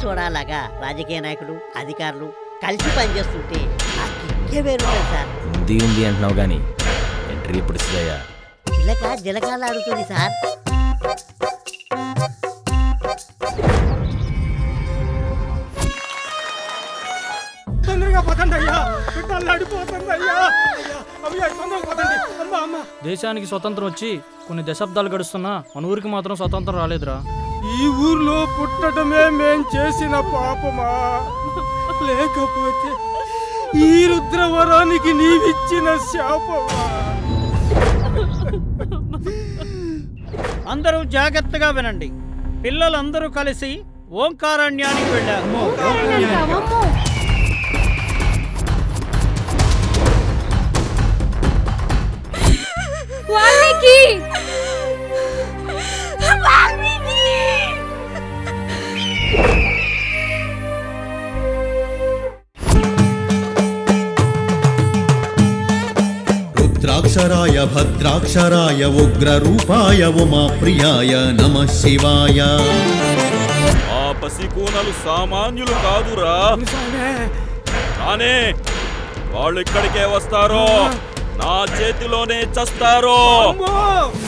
సోడాలాగా రాజకీయ నాయకులు అధికారులు కలిసి పనిచేస్తుంటే ఆ కిక్కే వేరుంటుంది సార్ ఉంది ఉంది అంటున్నావు గాని ఎంట్రీ ఎప్పుడు ఇస్తుందయ్యా చిలక జలకాలు ఆడుతుంది సార్ తొందరగా పదండి అయ్యా బిడ్డలు అడిపోతుంది అయ్యా అయ్యా, అయ్యా తొందరగా పదండి అమ్మా అమ్మ దేశానికి స్వతంత్రం వచ్చి కొన్ని దశాబ్దాలు గడుస్తున్నా మన ఊరికి మాత్రం స్వతంత్రం రాలేదురా ఈ ఊర్లో పుట్టడమే మేం చేసిన పాపమా లేకపోతే ఈ రుద్రవరానికి నీవిచ్చిన శాపమా అందరూ జాగ్రత్తగా వినండి పిల్లలందరూ కలిసి ఓంకారణ్యానికి వెళ్ళారు వాల్మీకి వాల్మీకి రుద్రాక్షరాయ భద్రాక్షరాయ ఉగ్రరూపాయ ఉమాప్రియాయ నమ శివాయ ఆ పసికూనలు సామాన్యులు కాదురా నానే వాళ్ళు ఇక్కడికే వస్తారో నా చేతిలోనే చస్తారో అమ్మో